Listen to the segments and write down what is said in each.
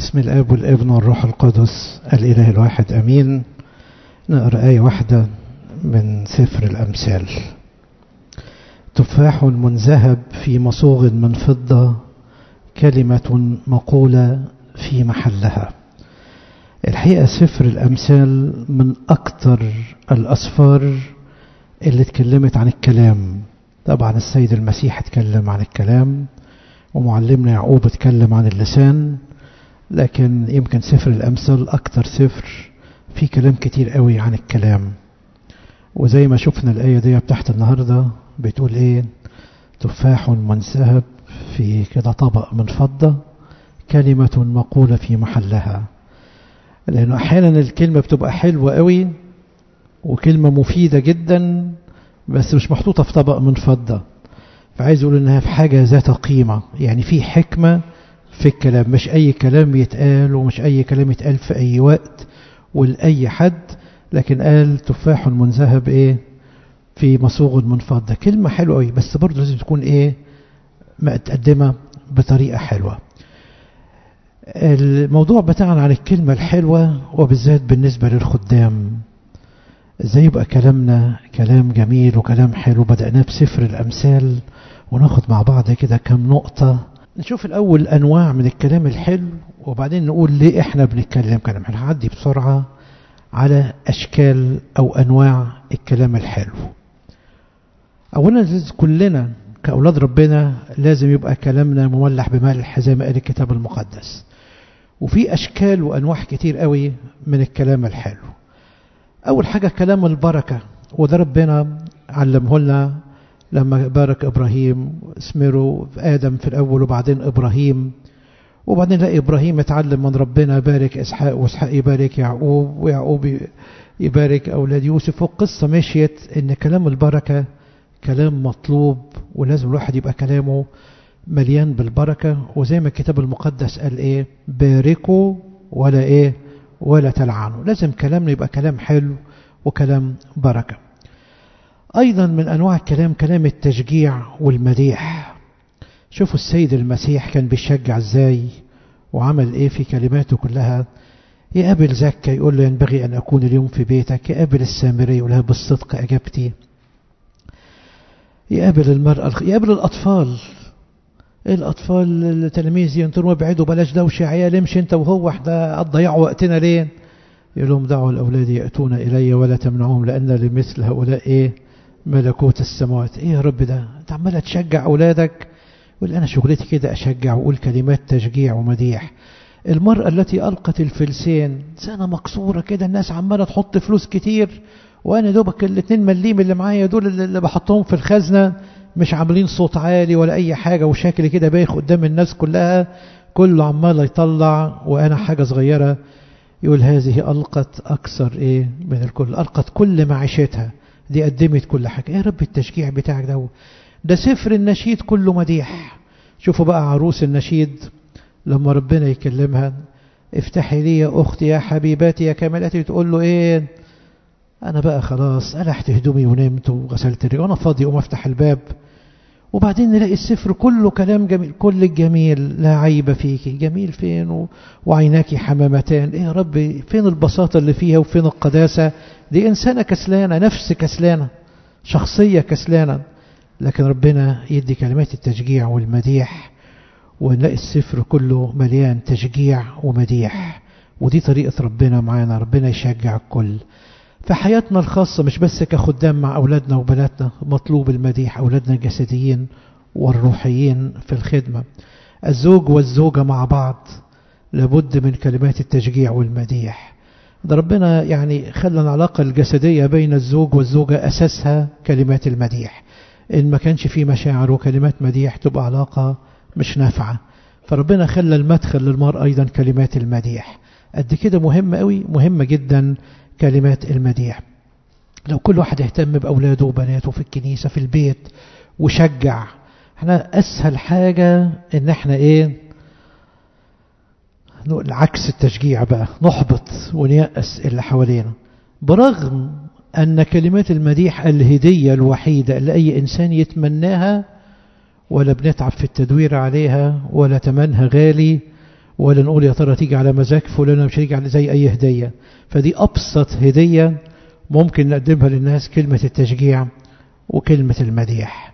بسم الاب والابن والروح القدس الاله الواحد امين نقرا ايه واحده من سفر الامثال تفاح منذهب في مصوغ من فضه كلمه مقوله في محلها الحقيقه سفر الامثال من اكثر الاسفار اللي اتكلمت عن الكلام طبعا السيد المسيح اتكلم عن الكلام ومعلمنا يعقوب اتكلم عن اللسان لكن يمكن سفر الأمثال أكتر سفر فيه كلام كتير قوي عن الكلام وزي ما شفنا الآية دي بتاعت النهاردة بتقول إيه تفاح منسهب في كده طبق من فضة كلمة مقولة في محلها لأنه أحيانا الكلمة بتبقى حلوة قوي وكلمة مفيدة جدا بس مش محطوطة في طبق من فضة فعايز يقول انها في حاجة ذات قيمة يعني في حكمة في الكلام مش اي كلام يتقال ومش اي كلام يتقال في اي وقت ولأي حد لكن قال تفاح منذهب ايه في مصوغ من فضة كلمة حلوة قوي بس برضه لازم تكون ايه متقدمة بطريقة حلوة الموضوع بتاعنا عن الكلمة الحلوة وبالذات بالنسبة للخدام ازاي يبقى كلامنا كلام جميل وكلام حلو بدأناه بسفر الأمثال وناخد مع بعض كده كم نقطة نشوف الأول أنواع من الكلام الحلو وبعدين نقول ليه إحنا بنتكلم كلام حلو هعدي بسرعة على أشكال أو أنواع الكلام الحلو أولا كلنا كأولاد ربنا لازم يبقى كلامنا مملح بملح زي ما قال الكتاب المقدس وفي أشكال وأنواع كتير قوي من الكلام الحلو أول حاجة كلام البركة وده ربنا علمه لنا لما بارك إبراهيم اسمره آدم في الأول وبعدين إبراهيم وبعدين لا إبراهيم اتعلم من ربنا بارك إسحاق وإسحاق يبارك يعقوب ويعقوب يبارك أولاد يوسف والقصة مشيت إن كلام البركة كلام مطلوب ولازم الواحد يبقى كلامه مليان بالبركة وزي ما الكتاب المقدس قال إيه باركوا ولا إيه ولا تلعنوا لازم كلامنا يبقى كلام حلو وكلام بركة أيضا من أنواع الكلام كلام التشجيع والمديح شوفوا السيد المسيح كان بيشجع ازاي وعمل ايه في كلماته كلها يقابل زكا يقول له ينبغي أن أكون اليوم في بيتك يقابل السامري يقول لها بالصدق أجبتي يقابل المرأة يقابل الأطفال الأطفال التلاميذ ينطروا ابعدوا بلاش دوشة عيال امشي انت وهو احنا تضيعوا وقتنا ليه يقول لهم دعوا الأولاد يأتون إلي ولا تمنعوهم لأن لمثل هؤلاء إيه ملكوت السماوات إيه يا رب ده أنت عمال تشجع أولادك يقول أنا شغلتي كده أشجع وأقول كلمات تشجيع ومديح المرأة التي ألقت الفلسين سنة مكسورة كده الناس عمالة تحط فلوس كتير وأنا دوبك الاتنين مليم اللي معايا دول اللي بحطهم في الخزنة مش عاملين صوت عالي ولا أي حاجة وشكل كده بايخ قدام الناس كلها كله عمال يطلع وأنا حاجة صغيرة يقول هذه ألقت أكثر إيه من الكل ألقت كل معيشتها دي قدمت كل حاجة يا رب التشجيع بتاعك ده ده سفر النشيد كله مديح شوفوا بقى عروس النشيد لما ربنا يكلمها افتحي لي يا أختي يا حبيباتي يا كمالاتي تقول له إيه أنا بقى خلاص قلعت هدومي ونمت وغسلت رجلي وأنا فاضي أقوم أفتح الباب وبعدين نلاقي السفر كله كلام جميل كل الجميل لا عيب فيك جميل فين و... وعيناك حمامتان ايه يا رب فين البساطة اللي فيها وفين القداسة دي إنسانة كسلانة نفس كسلانة شخصية كسلانة لكن ربنا يدي كلمات التشجيع والمديح ونلاقي السفر كله مليان تشجيع ومديح ودي طريقة ربنا معانا ربنا يشجع الكل في حياتنا الخاصة مش بس كخدام مع أولادنا وبناتنا مطلوب المديح أولادنا الجسديين والروحيين في الخدمة الزوج والزوجة مع بعض لابد من كلمات التشجيع والمديح ده ربنا يعني خلى العلاقة الجسدية بين الزوج والزوجة أساسها كلمات المديح إن ما كانش فيه مشاعر وكلمات مديح تبقى علاقة مش نافعة فربنا خلى المدخل للمرأة أيضا كلمات المديح قد كده مهمة قوي مهمة جدا كلمات المديح لو كل واحد اهتم بأولاده وبناته في الكنيسة في البيت وشجع احنا أسهل حاجة ان احنا ايه العكس التشجيع بقى نحبط ونيأس اللي حوالينا برغم أن كلمات المديح الهدية الوحيدة اللي أي إنسان يتمناها ولا بنتعب في التدوير عليها ولا تمنها غالي ولا نقول يا ترى تيجي على مزاج فلان مش هتيجي على زي أي هدية فدي أبسط هدية ممكن نقدمها للناس كلمة التشجيع وكلمة المديح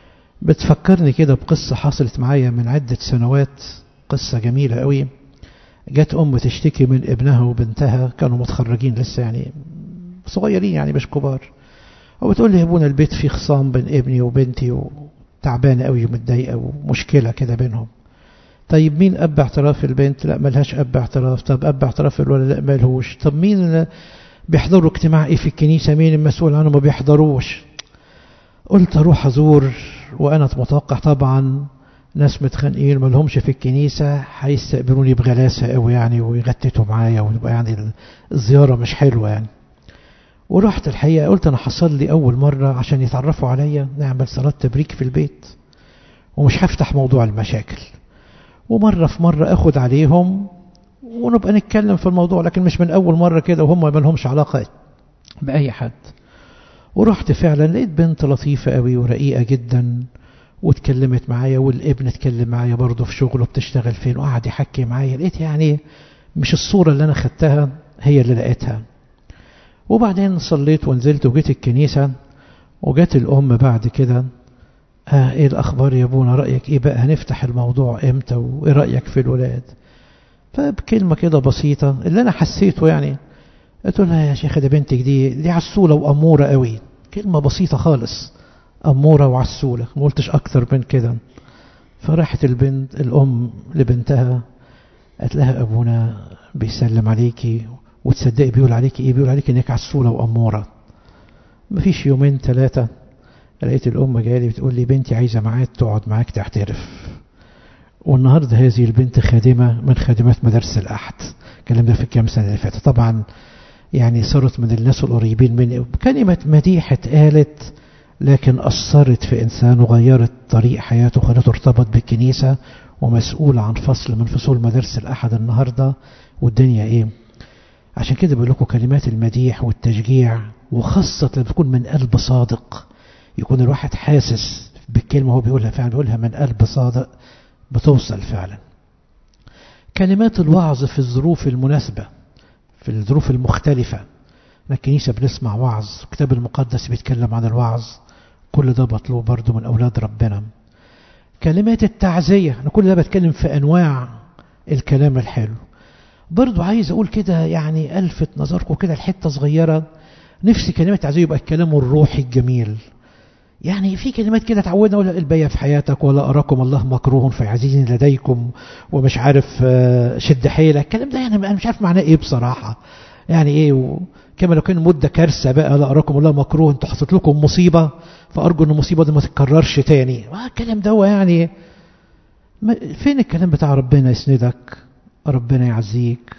بتفكرني كده بقصة حصلت معايا من عدة سنوات قصة جميلة قوي جت أم تشتكي من ابنها وبنتها كانوا متخرجين لسه يعني صغيرين يعني مش كبار وبتقول لي يا ابونا البيت فيه خصام بين ابني وبنتي وتعبانة قوي ومتضايقة ومشكلة كده بينهم طيب مين أب اعتراف البنت لا ملهاش أب اعتراف طب أب اعتراف الولد لا ملهوش طب مين بيحضروا اجتماع ايه في الكنيسة مين المسؤول عنه ما بيحضروش قلت اروح ازور وانا متوقع طبعا ناس متخانقين ما لهمش في الكنيسة هيستقبلوني بغلاسة قوي يعني ويغتتوا معايا ويبقى يعني الزيارة مش حلوة يعني ورحت الحقيقة قلت أنا حصل لي أول مرة عشان يتعرفوا عليا نعمل صلاة تبريك في البيت ومش هفتح موضوع المشاكل ومرة في مرة أخد عليهم ونبقى نتكلم في الموضوع لكن مش من أول مرة كده وهم ما لهمش علاقة بأي حد ورحت فعلا لقيت بنت لطيفة قوي ورقيقة جدا واتكلمت معايا والابن اتكلم معايا برضه في شغله بتشتغل فين وقعد يحكي معايا لقيت يعني مش الصورة اللي أنا خدتها هي اللي لقيتها وبعدين صليت ونزلت وجيت الكنيسة وجت الأم بعد كده آه ايه الأخبار يا ابونا رأيك ايه بقى هنفتح الموضوع امتى وايه رأيك في الولاد فبكلمة كده بسيطة اللي أنا حسيته يعني قلت لها يا شيخة ده بنتك دي دي عسولة وأمورة قوي كلمة بسيطة خالص أمورة وعسولة ما قلتش أكتر من كده فراحت البنت الأم لبنتها قالت لها أبونا بيسلم عليكي وتصدقي بيقول عليكي إيه بيقول عليكي إنك عسولة وأمورة مفيش يومين ثلاثة لقيت الأم جاية بتقول لي بنتي عايزة معاك تقعد معاك تعترف والنهاردة هذه البنت خادمة من خادمات مدارس الأحد الكلام ده في كام سنة اللي فاتت طبعا يعني صارت من الناس القريبين مني كلمة مديحة قالت لكن أثرت في إنسان وغيرت طريق حياته وخلته ارتبط بالكنيسة ومسؤول عن فصل من فصول مدارس الأحد النهاردة والدنيا إيه عشان كده بقول لكم كلمات المديح والتشجيع وخاصة لما تكون من قلب صادق يكون الواحد حاسس بالكلمة هو بيقولها فعلا بيقولها من قلب صادق بتوصل فعلا كلمات الوعظ في الظروف المناسبة في الظروف المختلفة الكنيسة بنسمع وعظ الكتاب المقدس بيتكلم عن الوعظ كل ده مطلوب برضو من أولاد ربنا كلمات التعزية أنا كل ده بتكلم في أنواع الكلام الحلو برضو عايز أقول كده يعني ألفت نظركم كده الحتة صغيرة نفسي كلمة تعزية يبقى الكلام الروحي الجميل يعني في كلمات كده تعودنا ولا البيا في حياتك ولا أراكم الله مكروه في عزيز لديكم ومش عارف شد حيلك الكلام ده يعني أنا مش عارف معناه إيه بصراحة يعني إيه كما لو كان مدة كارثة بقى لا أراكم الله مكروه انتوا حصلت لكم مصيبة فأرجو أن المصيبة دي ما تتكررش تاني ما الكلام ده يعني فين الكلام بتاع ربنا يسندك ربنا يعزيك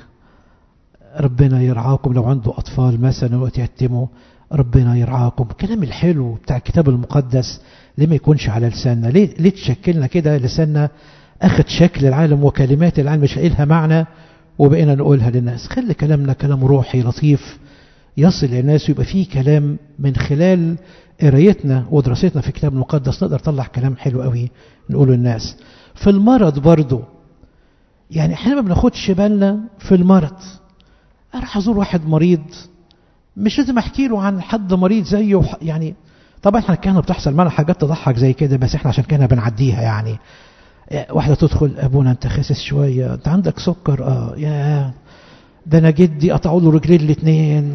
ربنا يرعاكم لو عنده أطفال مثلا وقت يتموا ربنا يرعاكم الكلام الحلو بتاع الكتاب المقدس ليه ما يكونش على لساننا ليه, ليه تشكلنا كده لساننا أخذ شكل العالم وكلمات العالم مش لاقي لها معنى وبقينا نقولها للناس خلي كلامنا كلام روحي لطيف يصل للناس ويبقى فيه كلام من خلال قرايتنا ودراستنا في الكتاب المقدس نقدر نطلع كلام حلو قوي نقوله للناس في المرض برضو يعني احنا ما بناخدش بالنا في المرض اروح ازور واحد مريض مش لازم احكي له عن حد مريض زيه يعني طبعا احنا كان بتحصل معنا حاجات تضحك زي كده بس احنا عشان كنا بنعديها يعني واحده تدخل ابونا انت خاسس شويه انت عندك سكر اه يا ده انا جدي قطعوا له رجلين الاثنين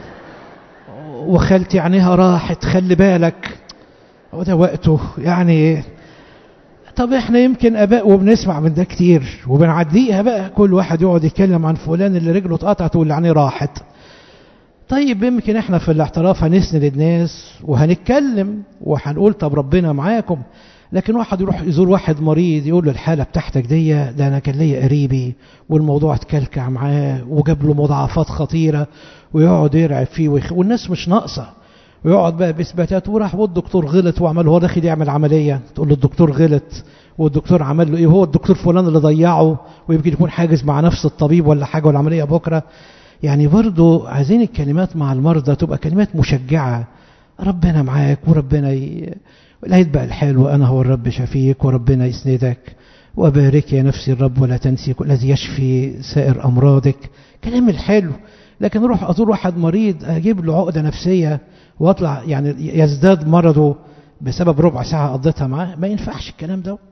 وخالتي عينيها راحت خلي بالك وده وقته يعني طب احنا يمكن اباء وبنسمع من ده كتير وبنعديها بقى كل واحد يقعد يتكلم عن فلان اللي رجله اتقطعت واللي عينيه راحت طيب يمكن احنا في الاعتراف هنسند الناس وهنتكلم وهنقول طب ربنا معاكم لكن واحد يروح يزور واحد مريض يقول له الحالة بتاعتك دي ده أنا كان ليا قريبي والموضوع اتكلكع معاه وجاب له مضاعفات خطيرة ويقعد يرعب فيه ويخ... والناس مش ناقصة ويقعد بقى بإثباتات وراح والدكتور غلط وعمل هو داخل يعمل عملية تقول له الدكتور غلط والدكتور عمل له ايه هو الدكتور فلان اللي ضيعه ويمكن يكون حاجز مع نفس الطبيب ولا حاجة والعملية بكرة يعني برضو عايزين الكلمات مع المرضى تبقى كلمات مشجعة ربنا معاك وربنا ي... العيد بقى الحلو أنا هو الرب شفيك وربنا يسندك وبارك يا نفسي الرب ولا تنسي الذي يشفي سائر أمراضك كلام الحلو لكن روح أزور واحد مريض أجيب له عقدة نفسية وأطلع يعني يزداد مرضه بسبب ربع ساعة قضيتها معاه ما ينفعش الكلام ده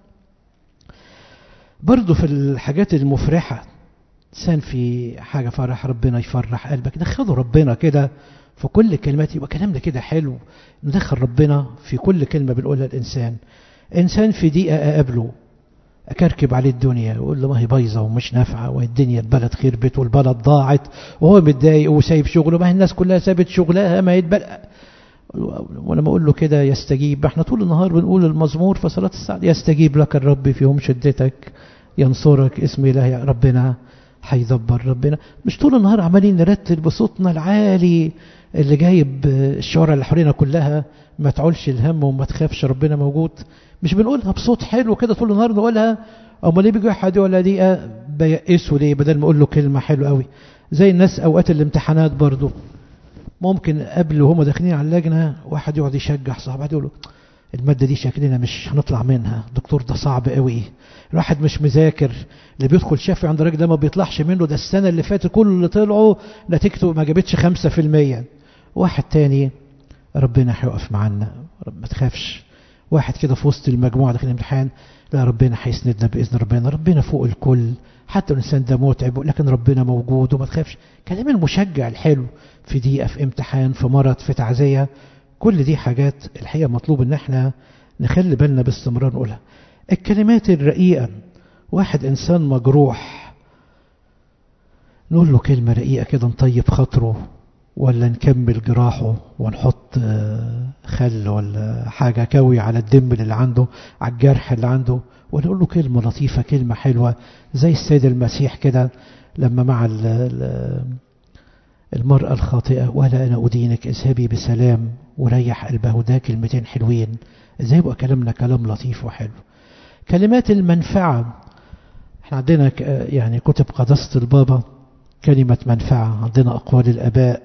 برضه في الحاجات المفرحة إنسان في حاجة فرح ربنا يفرح قلبك دخلوا ربنا كده في كل كلمات يبقى كلامنا كده حلو ندخل ربنا في كل كلمة بنقولها الإنسان إنسان في دقيقة أقابله أكركب عليه الدنيا وأقول له ما هي بايظة ومش نافعة والدنيا البلد خربت والبلد ضاعت وهو متضايق وسايب شغله ما هي الناس كلها سابت شغلها ما يتبقى ولما أقول له كده يستجيب احنا طول النهار بنقول المزمور في صلاة الساعة يستجيب لك الرب في يوم شدتك ينصرك اسم الله ربنا هيدبر ربنا مش طول النهار عمالين نرتل بصوتنا العالي اللي جايب الشوارع اللي حوالينا كلها ما تعولش الهم وما تخافش ربنا موجود مش بنقولها بصوت حلو كده طول النهار نقولها امال ليه بيجي حد ولا دقيقه بيقسوا ليه بدل ما اقول له كلمه حلوه قوي زي الناس اوقات الامتحانات برضو ممكن قبل وهم داخلين على اللجنه واحد يقعد يشجع صاحبه يقول له الماده دي شكلنا مش هنطلع منها الدكتور ده صعب قوي الواحد مش مذاكر اللي بيدخل شافي عند الراجل ده ما بيطلعش منه ده السنه اللي فاتت كل اللي طلعوا نتيجته ما جابتش 5% واحد تاني ربنا هيقف معانا ما تخافش واحد كده في وسط المجموعه داخل الامتحان لا ربنا هيسندنا باذن ربنا ربنا فوق الكل حتى الانسان ده متعب لكن ربنا موجود وما تخافش كلام المشجع الحلو في دقيقه في امتحان في مرض في تعزيه كل دي حاجات الحقيقه مطلوب ان احنا نخلي بالنا باستمرار نقولها الكلمات الرقيقه واحد انسان مجروح نقول له كلمه رقيقه كده نطيب خاطره ولا نكمل جراحه ونحط خل ولا حاجة كوي على الدم اللي عنده على الجرح اللي عنده ولا نقول له كلمة لطيفة كلمة حلوة زي السيد المسيح كده لما مع المرأة الخاطئة ولا أنا أدينك اذهبي بسلام وريح قلبه ده كلمتين حلوين ازاي يبقى كلامنا كلام لطيف وحلو كلمات المنفعة احنا عندنا يعني كتب قداسة البابا كلمة منفعة عندنا أقوال الآباء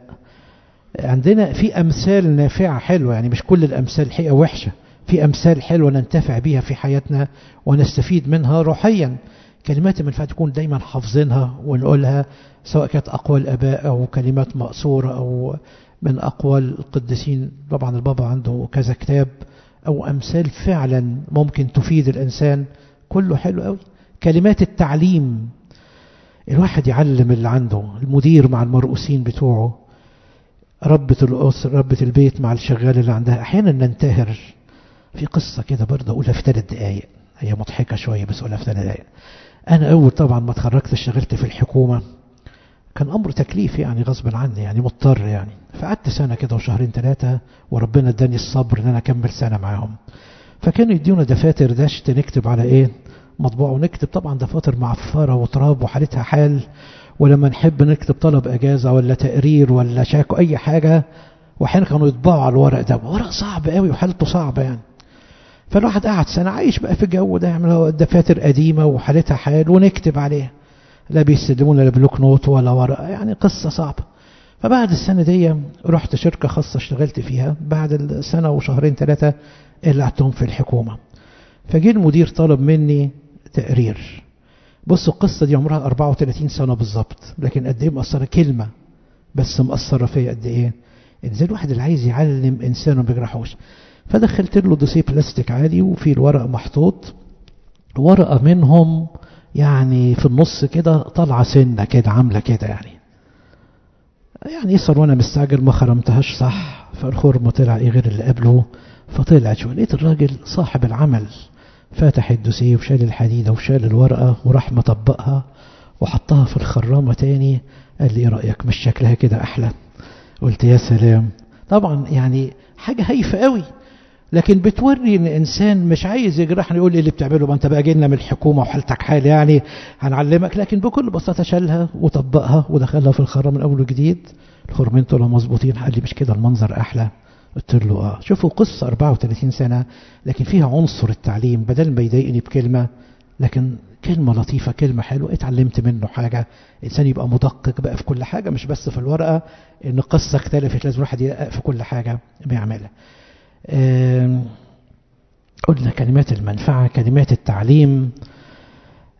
عندنا في أمثال نافعة حلوة يعني مش كل الأمثال حقيقة وحشة في أمثال حلوة ننتفع بيها في حياتنا ونستفيد منها روحيا كلمات المنفعة تكون دايما حافظينها ونقولها سواء كانت أقوال أباء أو كلمات مقصورة أو من أقوال القديسين طبعا البابا عنده كذا كتاب أو أمثال فعلا ممكن تفيد الإنسان كله حلو قوي كلمات التعليم الواحد يعلم اللي عنده المدير مع المرؤوسين بتوعه ربة الأسر ربة البيت مع الشغال اللي عندها أحيانا ننتهر في قصة كده برضه أقولها في ثلاث دقايق هي مضحكة شوية بس أقولها في ثلاث دقايق أنا أول طبعا ما اتخرجت اشتغلت في الحكومة كان أمر تكليف يعني غصب عني يعني مضطر يعني فقعدت سنة كده وشهرين ثلاثة وربنا اداني الصبر إن أنا أكمل سنة معاهم فكانوا يديونا دفاتر دشت نكتب على إيه مطبوع ونكتب طبعا دفاتر معفرة وتراب وحالتها حال ولما نحب نكتب طلب اجازه ولا تقرير ولا شاكو اي حاجه واحيانا كانوا يطبعوا على الورق ده ورق صعب قوي وحالته صعبه يعني فالواحد قعد سنه عايش بقى في الجو ده يعمل دفاتر قديمه وحالتها حال ونكتب عليها لا بيستلمونا لا بلوك نوت ولا ورق يعني قصه صعبه فبعد السنه دي رحت شركه خاصه اشتغلت فيها بعد السنه وشهرين ثلاثه اللي قعدتهم في الحكومه فجه المدير طلب مني تقرير بصوا القصة دي عمرها 34 سنة بالظبط لكن قد ايه مأثرة كلمة بس مأثرة فيا قد ايه ازاي الواحد اللي عايز يعلم انسان ما بيجرحوش فدخلت له دوسيه بلاستيك عادي وفي الورق محطوط ورقة منهم يعني في النص كده طالعة سنة كده عاملة كده يعني يعني يسر وانا مستعجل ما خرمتهاش صح فالخرم طلع ايه غير اللي قبله فطلعت شوية لقيت الراجل صاحب العمل فتح الدوسيه وشال الحديدة وشال الورقة وراح مطبقها وحطها في الخرامة تاني قال لي ايه رأيك مش شكلها كده أحلى قلت يا سلام طبعا يعني حاجة هايفة قوي لكن بتوري ان انسان مش عايز يجرحني يقول لي اللي بتعمله ما انت بقى جينا من الحكومه وحالتك حال يعني هنعلمك لكن بكل بساطه شالها وطبقها ودخلها في الخرام من اول وجديد الخرمين طلعوا مظبوطين قال لي مش كده المنظر احلى قلت له اه شوفوا قصة 34 سنة لكن فيها عنصر التعليم بدل ما يضايقني بكلمة لكن كلمة لطيفة كلمة حلوة اتعلمت منه حاجة الإنسان يبقى مدقق بقى في كل حاجة مش بس في الورقة إن قصة اختلفت لازم الواحد يدقق في كل حاجة بيعملها قلنا كلمات المنفعة كلمات التعليم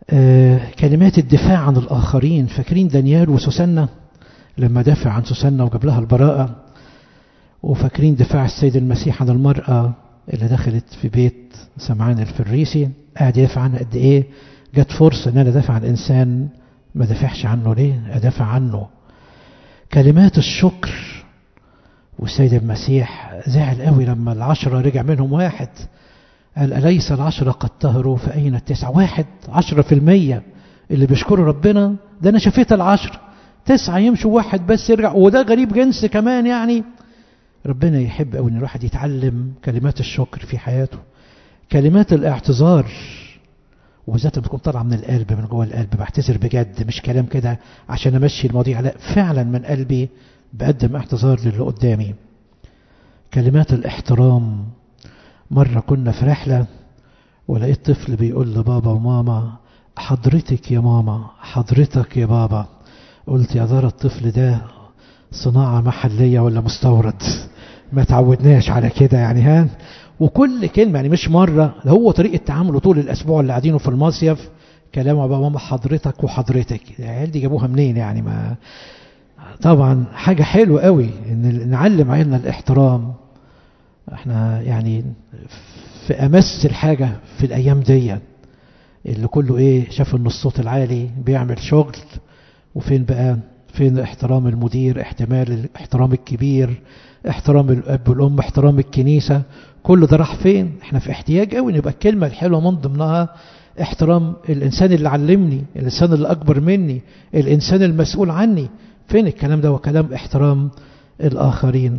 آه كلمات الدفاع عن الآخرين فاكرين دانيال وسوسنة لما دافع عن سوسنة وجاب لها البراءة وفاكرين دفاع السيد المسيح عن المرأة اللي دخلت في بيت سمعان الفريسي قاعد يدافع عنها قد ايه جت فرصة ان انا ادافع عن انسان ما دافعش عنه ليه ادافع عنه كلمات الشكر والسيد المسيح زعل قوي لما العشرة رجع منهم واحد قال أليس العشرة قد طهروا فأين التسعة واحد عشرة في المية اللي بيشكروا ربنا ده أنا شفيت العشرة تسعة يمشوا واحد بس يرجع وده غريب جنس كمان يعني ربنا يحب قوي ان الواحد يتعلم كلمات الشكر في حياته كلمات الاعتذار وبالذات لما تكون طالعه من القلب من جوه القلب بعتذر بجد مش كلام كده عشان امشي المواضيع لا فعلا من قلبي بقدم اعتذار للي قدامي كلمات الاحترام مره كنا في رحله ولقيت طفل بيقول لبابا وماما حضرتك يا ماما حضرتك يا بابا قلت يا ترى الطفل ده صناعة محلية ولا مستورد ما تعودناش على كده يعني ها وكل كلمة يعني مش مرة ده هو طريقة تعامله طول الأسبوع اللي قاعدينه في المصيف كلام بابا ماما حضرتك وحضرتك العيال دي جابوها منين يعني ما طبعا حاجة حلوة قوي ان نعلم عيالنا الاحترام احنا يعني في امس الحاجة في الايام دي اللي كله ايه شاف ان الصوت العالي بيعمل شغل وفين بقى فين احترام المدير احتمال احترام الكبير احترام الاب والام احترام الكنيسة كل ده راح فين احنا في احتياج قوي نبقى الكلمة الحلوة من ضمنها احترام الانسان اللي علمني الانسان اللي اكبر مني الانسان المسؤول عني فين الكلام ده وكلام احترام الاخرين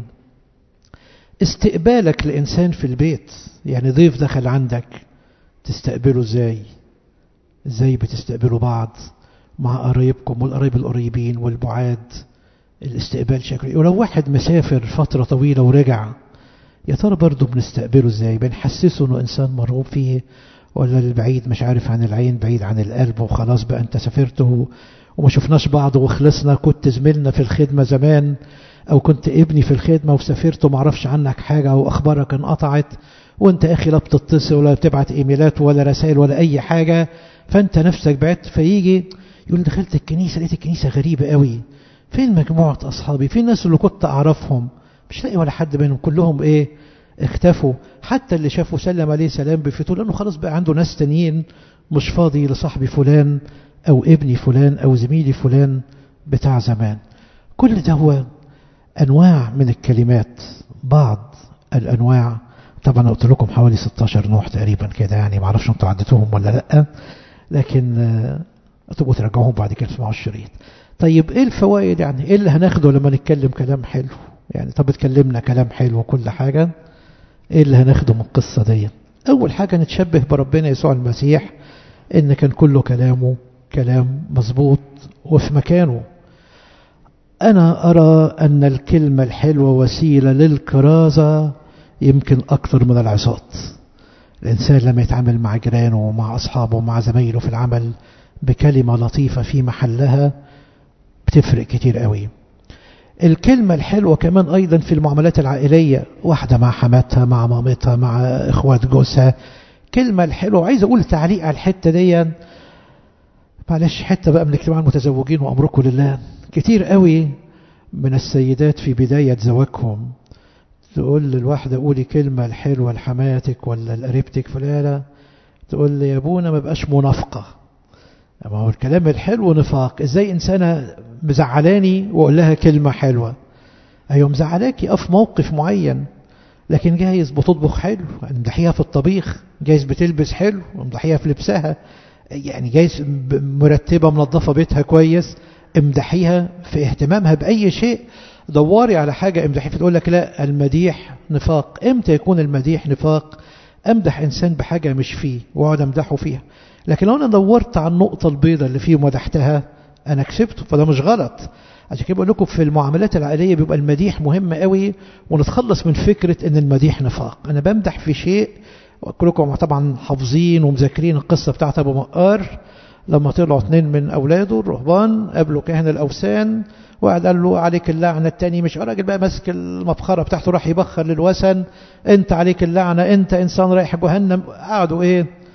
استقبالك لانسان في البيت يعني ضيف دخل عندك تستقبله ازاي ازاي بتستقبلوا بعض مع قرايبكم والقرايب القريبين والبعاد الاستقبال شكله ولو واحد مسافر فترة طويلة ورجع يا ترى برضه بنستقبله ازاي بنحسسه انه انسان مرغوب فيه ولا البعيد مش عارف عن العين بعيد عن القلب وخلاص بقى انت سافرته وما شفناش بعض وخلصنا كنت زميلنا في الخدمة زمان او كنت ابني في الخدمة وسافرت وما اعرفش عنك حاجة واخبارك انقطعت وانت اخي لا بتتصل ولا بتبعت ايميلات ولا رسائل ولا اي حاجة فانت نفسك بعت فيجي يقول دخلت الكنيسة لقيت الكنيسة غريبة قوي فين مجموعة أصحابي فين الناس اللي كنت أعرفهم مش لاقي ولا حد منهم كلهم إيه اختفوا حتى اللي شافوا سلم عليه سلام بفتور لأنه خلاص بقى عنده ناس تانيين مش فاضي لصاحبي فلان أو ابني فلان أو زميلي فلان بتاع زمان كل ده هو أنواع من الكلمات بعض الأنواع طبعا قلت لكم حوالي 16 نوع تقريبا كده يعني معرفش انتوا عدتوهم ولا لأ لكن تبقوا ترجعوهم بعد كده تسمعوا الشريط طيب ايه الفوائد يعني ايه اللي هناخده لما نتكلم كلام حلو يعني طب اتكلمنا كلام حلو وكل حاجة ايه اللي هناخده من القصة دي اول حاجة نتشبه بربنا يسوع المسيح ان كان كله كلامه كلام مظبوط وفي مكانه انا ارى ان الكلمة الحلوة وسيلة للكرازة يمكن اكثر من العظات الانسان لما يتعامل مع جيرانه ومع اصحابه ومع زمايله في العمل بكلمة لطيفة في محلها بتفرق كتير قوي الكلمة الحلوة كمان أيضا في المعاملات العائلية واحدة مع حماتها مع مامتها مع إخوات جوزها كلمة الحلوة عايز أقول تعليق على الحتة دي معلش حتة بقى من اجتماع المتزوجين وأمركم لله كتير قوي من السيدات في بداية زواجهم تقول للواحدة قولي كلمة الحلوة لحماتك ولا لقريبتك فلانة تقول لي يا ابونا ما بقاش منافقة ما هو الكلام الحلو نفاق ازاي انسانة مزعلاني واقول لها كلمة حلوة ايوه مزعلاكي اه في موقف معين لكن جايز بتطبخ حلو امدحيها في الطبيخ جايز بتلبس حلو امدحيها في لبسها يعني جايز مرتبة منظفة بيتها كويس امدحيها في اهتمامها بأي شيء دوري على حاجة امدحيها فتقول لك لا المديح نفاق امتى يكون المديح نفاق امدح انسان بحاجة مش فيه واقعد امدحه فيها لكن لو انا دورت على النقطة البيضاء اللي فيه ومدحتها انا كسبته فده مش غلط عشان كده بقول لكم في المعاملات العائلية بيبقى المديح مهم قوي ونتخلص من فكرة ان المديح نفاق انا بمدح في شيء كلكم طبعا حافظين ومذاكرين القصة بتاعت ابو مقار لما طلعوا اثنين من اولاده الرهبان قابلوا كاهن الاوثان وقعد قال له عليك اللعنة التاني مش راجل بقى ماسك المبخرة بتاعته راح يبخر للوثن انت عليك اللعنة انت انسان رايح جهنم قعدوا ايه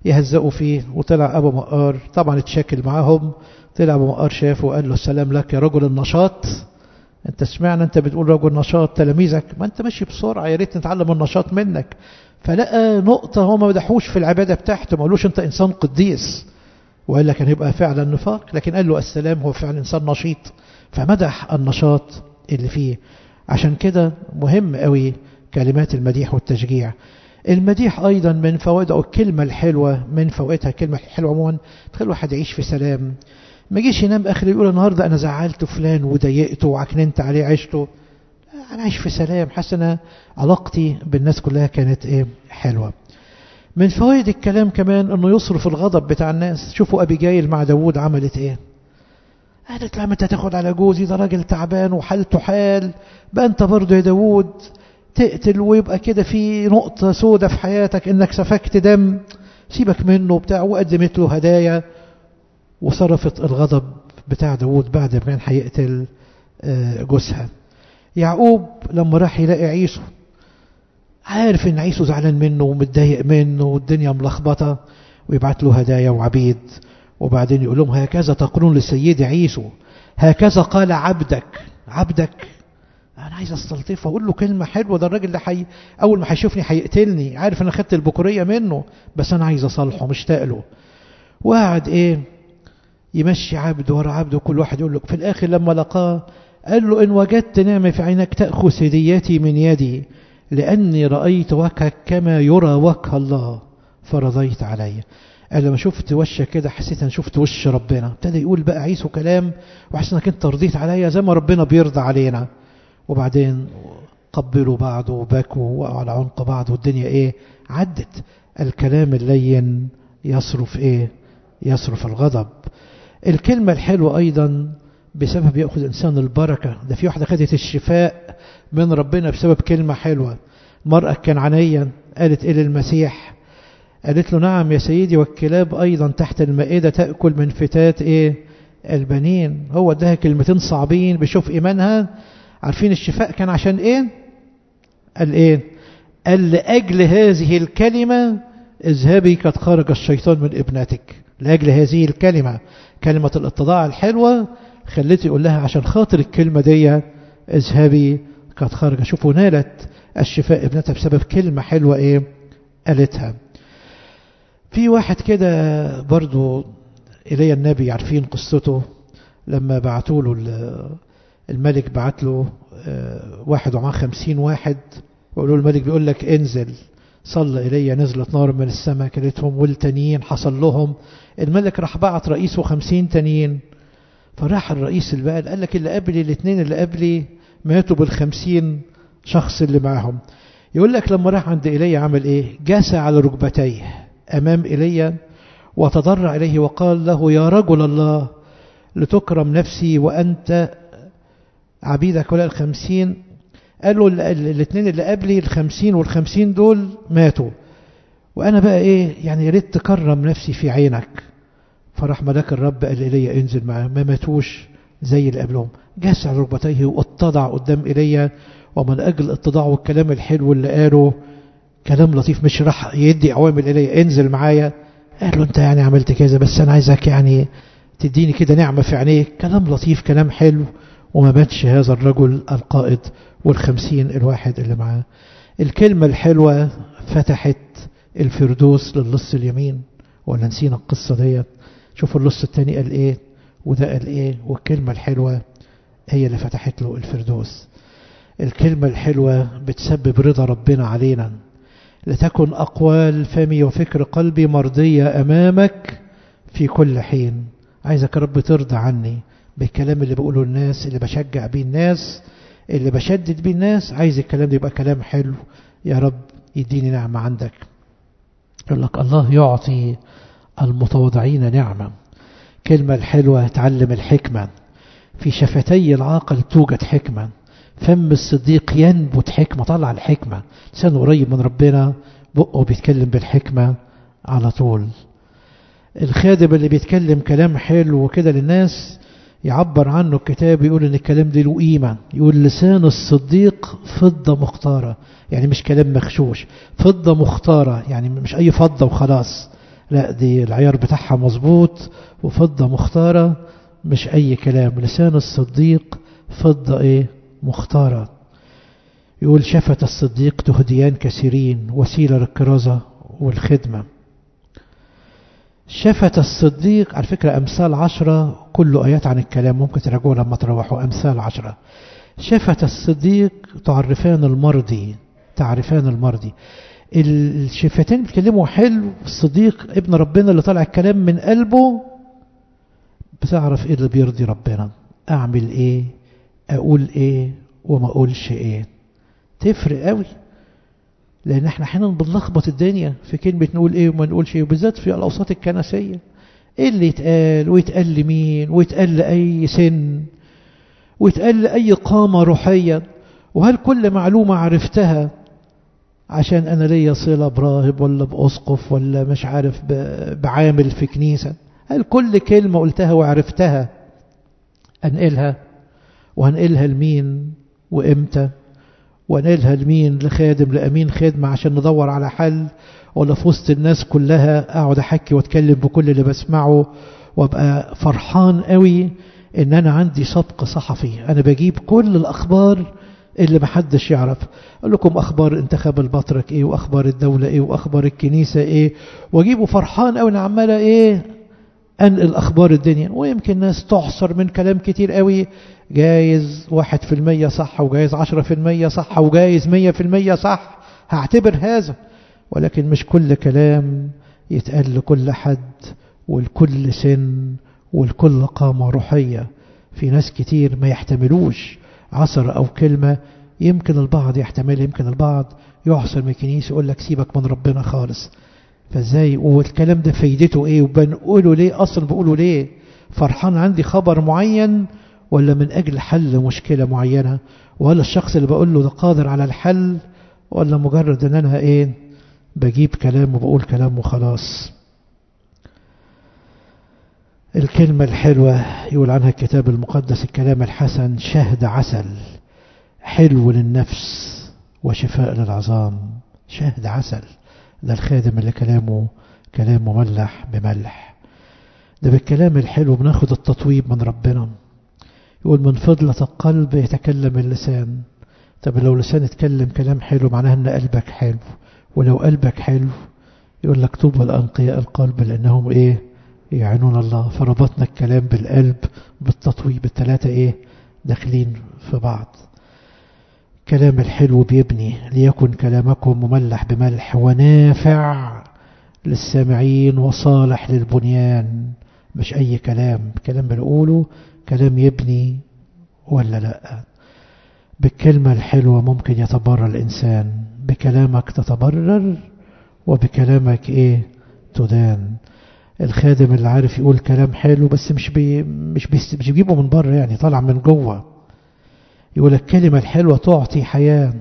يهزقوا فيه وطلع أبو مقار طبعا اتشاكل معاهم طلع أبو مقار شافه وقال له السلام لك يا رجل النشاط انت سمعنا انت بتقول رجل نشاط تلاميذك ما انت ماشي بسرعة يا ريت نتعلم النشاط منك فلقى نقطة هو ما مدحوش في العبادة بتاعته ما قالوش انت انسان قديس وإلا كان يبقى فعلا نفاق لكن قال له السلام هو فعلا إنسان نشيط فمدح النشاط اللي فيه عشان كده مهم قوي كلمات المديح والتشجيع المديح أيضا من فوائده الكلمة الحلوة من فوائدها الكلمة الحلوة عموما تخلي الواحد يعيش في سلام ما يجيش ينام آخر يقول النهاردة أنا زعلت فلان وضايقته وعكننت عليه عشته أنا عايش في سلام حاسس أنا علاقتي بالناس كلها كانت إيه حلوة من فوائد الكلام كمان أنه يصرف الغضب بتاع الناس شوفوا أبي جايل مع داوود عملت إيه قالت لما أنت تاخد على جوزي ده راجل تعبان وحالته حال بقى أنت برضه يا داوود تقتل ويبقى كده في نقطة سودة في حياتك إنك سفكت دم سيبك منه بتاع وقدمت له هدايا وصرفت الغضب بتاع داوود بعد ما كان هيقتل جوزها يعقوب لما راح يلاقي عيسو عارف ان عيسو زعلان منه ومتضايق منه والدنيا ملخبطه ويبعت له هدايا وعبيد وبعدين يقول لهم هكذا تقولون لسيدي عيسو هكذا قال عبدك عبدك انا عايز استلطفه اقول له كلمه حلوه ده الراجل ده حي اول ما هيشوفني هيقتلني عارف انا خدت البكوريه منه بس انا عايز اصالحه مشتاق له وقعد ايه يمشي عبد ورا عبد وكل واحد يقول له في الاخر لما لقاه قال له ان وجدت نعمه في عينك تاخذ هديتي من يدي لاني رايت وجهك كما يرى وجه الله فرضيت علي قال لما شفت وشك كده حسيت انا شفت وش ربنا ابتدى يقول بقى عيسو كلام وحسيت انك انت رضيت عليا زي ما ربنا بيرضى علينا وبعدين قبلوا بعض وبكوا وقعوا على عنق بعض والدنيا ايه عدت الكلام اللين يصرف ايه يصرف الغضب الكلمة الحلوة ايضا بسبب يأخذ انسان البركة ده في واحدة خدت الشفاء من ربنا بسبب كلمة حلوة المرأة الكنعانية قالت إلى المسيح قالت له نعم يا سيدي والكلاب أيضا تحت المائدة تأكل من فتات إيه البنين هو اداها كلمتين صعبين بشوف إيمانها عارفين الشفاء كان عشان إيه قال إيه قال لأجل هذه الكلمة اذهبي قد خرج الشيطان من ابنتك لأجل هذه الكلمة كلمة الاتضاع الحلوة خليته يقول لها عشان خاطر الكلمة دي اذهبي قد خرج شوفوا نالت الشفاء ابنتها بسبب كلمة حلوة ايه قالتها في واحد كده برضو إلي النبي عارفين قصته لما بعتوا له الملك بعت له واحد ومعاه خمسين واحد وقالوا الملك بيقول لك انزل صلى إلي نزلت نار من السماء كلتهم والتانيين حصل لهم الملك راح بعت رئيسه خمسين تانيين فراح الرئيس اللي بقى قال لك اللي قبلي الاثنين اللي قبلي ماتوا بالخمسين شخص اللي معهم يقول لك لما راح عند إيليا عمل إيه جاس على ركبتيه أمام إيليا وتضرع إليه وقال له يا رجل الله لتكرم نفسي وأنت عبيدك ولا الخمسين قالوا الاثنين اللي قبلي الخمسين والخمسين دول ماتوا وأنا بقى إيه يعني يريد تكرم نفسي في عينك فراح ملاك الرب قال إلي انزل معاه ما ماتوش زي اللي قبلهم جاس على ركبتيه واتضع قدام إيليا ومن أجل اتضاعه والكلام الحلو اللي قاله كلام لطيف مش راح يدي أوامر إلي انزل معايا قال له أنت يعني عملت كذا بس أنا عايزك يعني تديني كده نعمة في عينيك كلام لطيف كلام حلو وما ماتش هذا الرجل القائد والخمسين الواحد اللي معاه الكلمة الحلوة فتحت الفردوس للص اليمين ولا نسينا القصة ديت شوفوا اللص التاني قال ايه وده قال ايه والكلمة الحلوة هي اللي فتحت له الفردوس الكلمة الحلوة بتسبب رضا ربنا علينا لتكن أقوال فمي وفكر قلبي مرضية أمامك في كل حين عايزك رب ترضى عني بالكلام اللي بقوله الناس اللي بشجع بيه الناس اللي بشدد بيه الناس عايز الكلام ده يبقى كلام حلو يا رب يديني نعمة عندك يقول لك الله يعطي المتواضعين نعمة كلمة الحلوة تعلم الحكمة في شفتي العاقل توجد حكمة فم الصديق ينبت حكمة طلع الحكمة لسانه قريب من ربنا بقه بيتكلم بالحكمة على طول الخادم اللي بيتكلم كلام حلو وكده للناس يعبر عنه الكتاب يقول ان الكلام ده له قيمة يقول لسان الصديق فضة مختارة يعني مش كلام مخشوش فضة مختارة يعني مش اي فضة وخلاص لا دي العيار بتاعها مظبوط وفضة مختارة مش أي كلام لسان الصديق فضة إيه مختارة يقول شفت الصديق تهديان كثيرين وسيلة للكرازة والخدمة شفت الصديق على فكرة أمثال عشرة كله آيات عن الكلام ممكن تراجعوا لما تروحوا أمثال عشرة شفت الصديق تعرفان المرضي تعرفان المرضي الشفتين بيتكلموا حلو الصديق ابن ربنا اللي طالع الكلام من قلبه بتعرف ايه اللي بيرضي ربنا اعمل ايه اقول ايه وما اقولش ايه تفرق قوي لان احنا احيانا بنلخبط الدنيا في كلمه نقول ايه وما نقولش ايه وبالذات في الاوساط الكنسيه ايه اللي يتقال ويتقال لمين ويتقال لاي سن ويتقال لاي قامه روحيه وهل كل معلومه عرفتها عشان انا ليا صله براهب ولا باسقف ولا مش عارف بعامل في كنيسه هل كل كلمه قلتها وعرفتها انقلها وهنقلها لمين وامتى وانقلها لمين لخادم لامين خدمه عشان ندور على حل ولا في وسط الناس كلها اقعد احكي واتكلم بكل اللي بسمعه وابقى فرحان قوي ان انا عندي سبق صحفي انا بجيب كل الاخبار اللي محدش يعرف اقول لكم اخبار انتخاب البطرك ايه واخبار الدوله ايه واخبار الكنيسه ايه واجيبه فرحان قوي انا عماله ايه انقل اخبار الدنيا ويمكن ناس تعصر من كلام كتير قوي جايز واحد في المية صح وجايز عشرة في المية صح وجايز مية في المية صح هعتبر هذا ولكن مش كل كلام يتقال لكل حد ولكل سن ولكل قامة روحية في ناس كتير ما يحتملوش عصر أو كلمة يمكن البعض يحتمل يمكن البعض يعصر من الكنيسة يقول لك سيبك من ربنا خالص فازاي والكلام ده فايدته ايه وبنقوله ليه اصلا بقوله ليه فرحان عندي خبر معين ولا من اجل حل مشكلة معينة ولا الشخص اللي بقول له ده قادر على الحل ولا مجرد ان انا ايه بجيب كلام وبقول كلام وخلاص الكلمة الحلوة يقول عنها الكتاب المقدس الكلام الحسن شهد عسل حلو للنفس وشفاء للعظام شهد عسل ده الخادم اللي كلامه كلام مملح بملح ده بالكلام الحلو بناخد التطويب من ربنا يقول من فضلة القلب يتكلم اللسان طب لو لسان اتكلم كلام حلو معناها ان قلبك حلو ولو قلبك حلو يقول لك طوبى لأنقياء القلب لأنهم ايه يعينون الله فربطنا الكلام بالقلب بالتطويب الثلاثة ايه داخلين في بعض كلام الحلو بيبني ليكن كلامكم مملح بملح ونافع للسامعين وصالح للبنيان مش أي كلام كلام بنقوله كلام يبني ولا لا بالكلمة الحلوة ممكن يتبرر الإنسان بكلامك تتبرر وبكلامك إيه تدان الخادم اللي عارف يقول كلام حلو بس مش بي مش بي مش بيجيبه من بره يعني طالع من جوه يقول الكلمة الحلوة تعطي حياة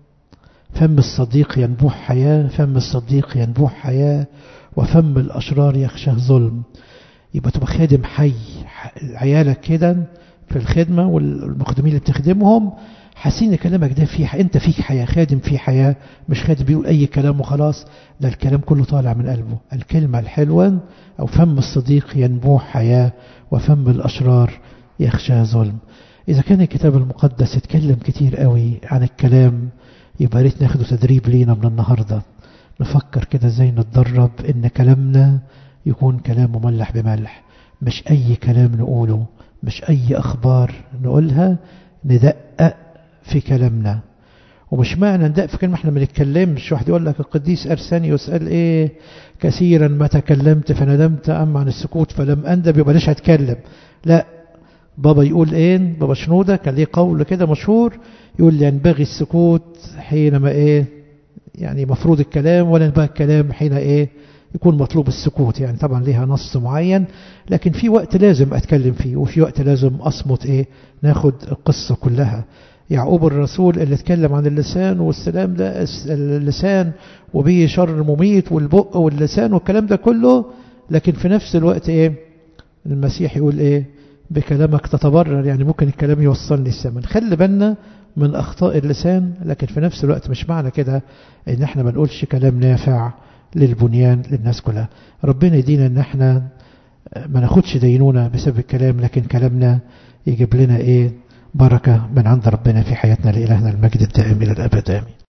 فم الصديق ينبوح حياة فم الصديق ينبوح حياة وفم الأشرار يخشى ظلم يبقى تبقى خادم حي عيالك كده في الخدمة والمخدمين اللي بتخدمهم حاسين ان كلامك ده فيه انت فيك حياة خادم فيه حياة مش خادم بيقول اي كلام وخلاص ده الكلام كله طالع من قلبه الكلمة الحلوة او فم الصديق ينبوح حياة وفم الاشرار يخشى ظلم اذا كان الكتاب المقدس يتكلم كتير قوي عن الكلام يبقى ريت ناخده تدريب لينا من النهاردة نفكر كده ازاي نتدرب ان كلامنا يكون كلام مملح بملح مش اي كلام نقوله مش اي اخبار نقولها ندقق في كلامنا ومش معنى ندقق في كلمة احنا ما نتكلمش واحد يقول لك القديس ارسانيوس قال ايه كثيرا ما تكلمت فندمت اما عن السكوت فلم اندب يبقى ليش هتكلم لا بابا يقول ايه بابا شنودة كان ليه قول كده مشهور يقول ينبغي السكوت حينما ايه يعني مفروض الكلام ولا ينبغي الكلام حين ايه يكون مطلوب السكوت يعني طبعا ليها نص معين لكن في وقت لازم أتكلم فيه وفي وقت لازم أصمت إيه ناخد القصة كلها يعقوب الرسول اللي اتكلم عن اللسان والسلام ده اللسان وبيه شر مميت والبق واللسان والكلام ده كله لكن في نفس الوقت إيه المسيح يقول إيه بكلامك تتبرر يعني ممكن الكلام يوصلني السمن خلي بالنا من أخطاء اللسان لكن في نفس الوقت مش معنى كده إن احنا ما نقولش كلام نافع للبنيان للناس كلها ربنا يدينا ان احنا ما ناخدش دينونة بسبب الكلام لكن كلامنا يجيب لنا ايه بركة من عند ربنا في حياتنا لإلهنا المجد الدائم إلى الأبد آمين